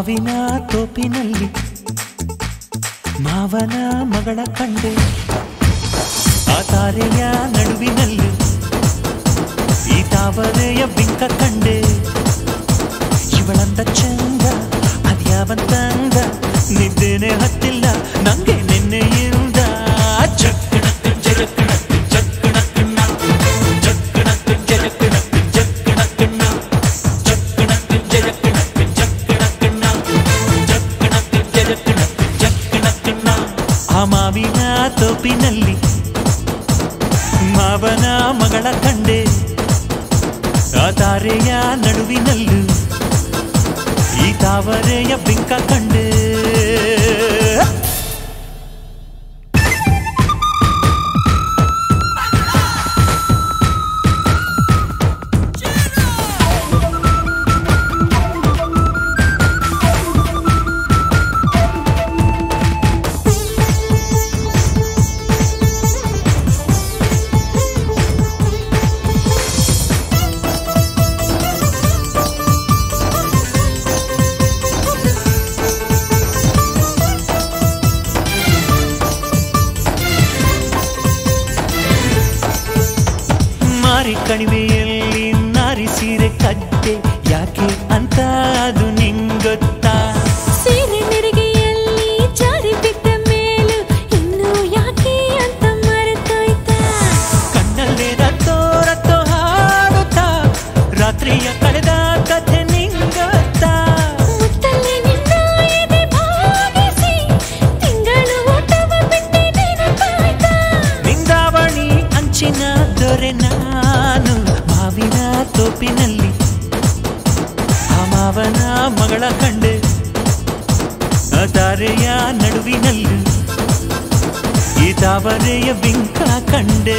ಮಾವಿನ ತೋಪಿನಲ್ಲಿ ಮಾವನ ಮಗಳ ಕಂಡೆ ಆ ತಾರೆಯ ನಡುವಿನಲ್ಲಿ ಈ ತಾವರೆಯ ಬಿಂಕ ಕಂಡೆ ಇವಳಂತ ಚಂದ ಅದ್ಯಾವಂತಂದ ನಿದ್ದೇನೆ ಹತ್ತಿಲ್ಲ ನಂಗೆ ನಿನ್ನೆಯಿಂದ ಜಕ್ಕಣಕ್ ಜರಕಣಕ್ ಜಕ್ಕಣಕ್ಕಣ್ಣ ಜಕ್ಕಣಕ್ ಜರಕಣಕ್ ಜಕ್ಕಣಕ್ಕಣ್ಣ ಜಕ್ಕಣಕ್ ಜರಕಣಕ್ ಜಕ್ಕಣಕ್ಕಣ್ಣ ಜಕ್ಕಣಕ್ ಜರಕಣಕ್ ಜಕ್ಕಣಕ್ಕಣ್ಣ ಆ ಮಾವಿನ ತೋಪಿನಲ್ಲಿ ಮಾವನ ಮಗಳ ಕಂಡೆ ಆ ತಾರೆಯ ನಡುವಿನಲ್ಲೂ ಈ ತಾವರೆಯ ಬಿಂಕ ಕಂಡೆ ಮಾರಿ ಕಣಿವೆಯಲ್ಲಿ ನಾರಿ ಸೀರೆ ಕದ್ದೆ ಯಾಕೆ ಅಂತ ಅದು ನಿಂಗೊತ್ತಾ ಸೀರೆ ನೆರಿಗೆಯಲ್ಲಿ ಜಾರಿ ಬಿದ್ದ ಮೇಲೂ ಇನ್ನು ಯಾಕೆ ಅಂತ ಮರೆತೋಯ್ತಾ ಕಣ್ಣಲ್ಲೇ ರತ್ತೋ ರತ್ತೋ ಹಾಡುತ್ತಾ ರಾತ್ರಿಯ ಕಳೆದ ಕಥೆ ನಿಂಗೊತ್ತಾ ಮುತ್ತಲ್ಲಿ ನಿನ್ನ ಎದೆ ಭಾಗಿಸಿ ತಿಂಗಳು ಊಟವ ಬಿಟ್ಟೆ ನೆನಪಾಯ್ತಾ ನಿಂದಾವಣಿ ಅಂಚಿನ ದೊರೆ ನಾನು ಮಾವಿನ ತೋಪಿನಲ್ಲಿ ಆ ಮಾವನ ಮಗಳ ಕಂಡೆ ಆ ದಾರೆಯ ನಡುವಿನಲ್ಲಿ ಈ ತಾವರೆಯ ಬಿಂಕ ಕಂಡೆ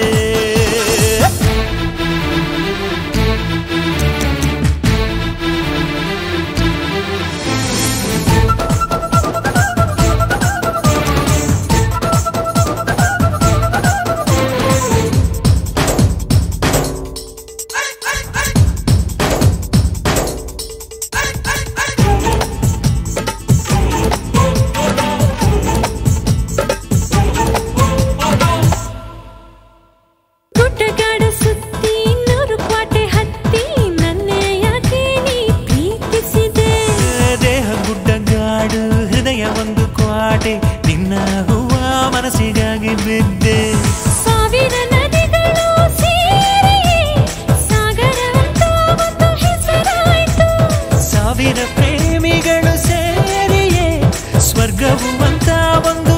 ಗುಡ್ಡಗಾಡು ಸುತ್ತಿ ನೂರು ಕ್ವಾಟೆ ಹತ್ತಿ ನನ್ನೇ ಯಾಕೆ ನೀ ಪ್ರೀತಿಸಿದೆ ದೇಹ ಗುಡ್ಡಗಾಡು ಹೃದಯ ಒಂದು ಕ್ವಾಟೆ ನಿನ್ನ ಹೂವ ಮನಸ್ಸಿಗಾಗಿ ಬಿದ್ದೆ ಸಾವಿರ ನದಿಗಳು ಸೇರಿ ಸಾಗರವಂತ ಒಂದು ಹೆಸರಾಯ್ತು ಸಾವಿರ ಪ್ರೇಮಿಗಳು ಸೇರಿಯೇ ಸ್ವರ್ಗವು ಅಂತ ಒಂದು